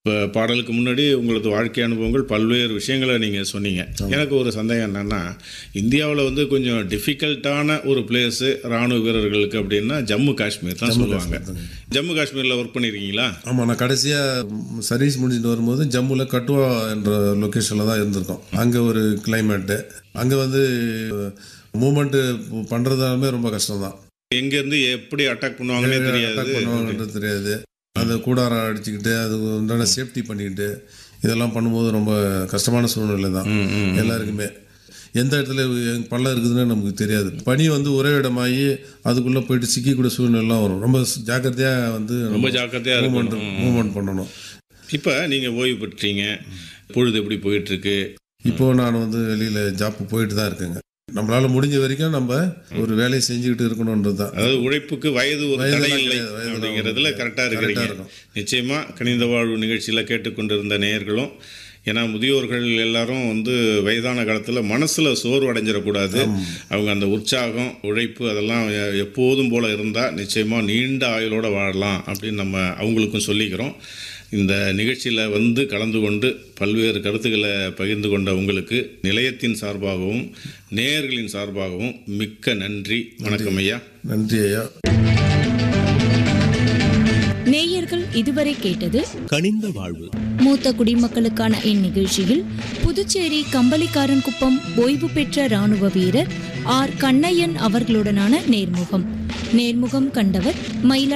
இப்போ பாடலுக்கு முன்னாடி உங்களது வாழ்க்கை அனுபவங்கள் பல்வேறு விஷயங்களை நீங்கள் சொன்னீங்க எனக்கு ஒரு சந்தேகம் என்னென்னா இந்தியாவில் வந்து கொஞ்சம் டிஃபிகல்ட்டான ஒரு பிளேஸு ராணுவ வீரர்களுக்கு அப்படின்னா ஜம்மு காஷ்மீர் தான் சொல்லுவாங்க ஜம்மு காஷ்மீரில் ஒர்க் பண்ணியிருக்கீங்களா ஆமாம் நான் கடைசியாக சர்வீஸ் முடிஞ்சிட்டு வரும்போது ஜம்முவில் கட்டுவா என்ற லொக்கேஷனில் தான் இருந்திருக்கோம் அங்கே ஒரு கிளைமேட்டு அங்கே வந்து மூமெண்ட்டு பண்ணுறதாலுமே ரொம்ப கஷ்டம் தான் எங்கேருந்து எப்படி அட்டாக் பண்ணுவாங்கன்னே தெரியாது அட்டாக் பண்ணுவாங்கன்றது தெரியாது அந்த கூடாரம் அடிச்சுக்கிட்டு அது உண்டான சேஃப்டி பண்ணிக்கிட்டு இதெல்லாம் பண்ணும்போது ரொம்ப கஷ்டமான சூழ்நிலை தான் ம், ம். எல்லாருக்குமே எந்த இடத்துல எங்க பள்ளம் இருக்குதுன்னு நமக்கு தெரியாது பனி வந்து ஒரே இடமாகி அதுக்குள்ளே போயிட்டு சிக்கிக்கூட சூழ்நிலைலாம் வரும் ரொம்ப ஜாக்கிரதையாக வந்து ரொம்ப ஜாக்கிரதையாக மூமெண்ட் இருக்கணும் மூமெண்ட் பண்ணணும் இப்போ நீங்கள் ஓய்வு பெற்றீங்க பொழுது எப்படி போயிட்டுருக்கு இப்போ நான் வந்து வெளியில் ஜாப் போயிட்டு தான் இருக்கேங்க நம்மளால முடிஞ்ச வரைக்கும் நம்ம ஒரு வேலையை செஞ்சுக்கிட்டு இருக்கணுன்றது தான் அதாவது உழைப்புக்கு வயது ஒரு வயதெல்லாம் தடை இல்லை கிடையாது, வயதெல்லாம் அப்படிங்கிறதுல ஒண்ணும் கரெக்டாக கிடையாது. இருக்கிறீங்க கரெக்டா இருக்கும். நிச்சயமா கணித வாழ்வு நிகழ்ச்சியில் கேட்டுக்கொண்டிருந்த நேயர்களும் ஏன்னா முதியோர்கள் எல்லாரும் வந்து வயதான காலத்தில் மனசில் சோர்வு அடைஞ்சிடக்கூடாது அவங்க அந்த உற்சாகம் உழைப்பு அதெல்லாம் எ- எப்போதும் போல இருந்தால் நிச்சயமாக நீண்ட ஆயுளோட வாழலாம் அப்படின்னு நம்ம அவங்களுக்கும் சொல்லிக்கிறோம் இந்த நிகழ்ச்சியில் வந்து கலந்து கொண்டு பல்வேறு கருத்துக்களை பகிர்ந்து கொண்ட உங்களுக்கு நிலையத்தின் சார்பாகவும் நேயர்களின் சார்பாகவும் மிக்க நன்றி வணக்கம் ஐயா நன்றி ஐயா நேயர்கள் இதுவரை கேட்டது கனிந்த வாழ்வு மூத்த குடிமக்களுக்கான இந்நிகழ்ச்சியில் புதுச்சேரி கம்பளிக்காரன் குப்பம் ஓய்வு பெற்ற ராணுவ வீரர் ஆர் கண்ணையன் அவர்களுடனான நேர்முகம் நேர்முகம் கண்டவர் மயிலா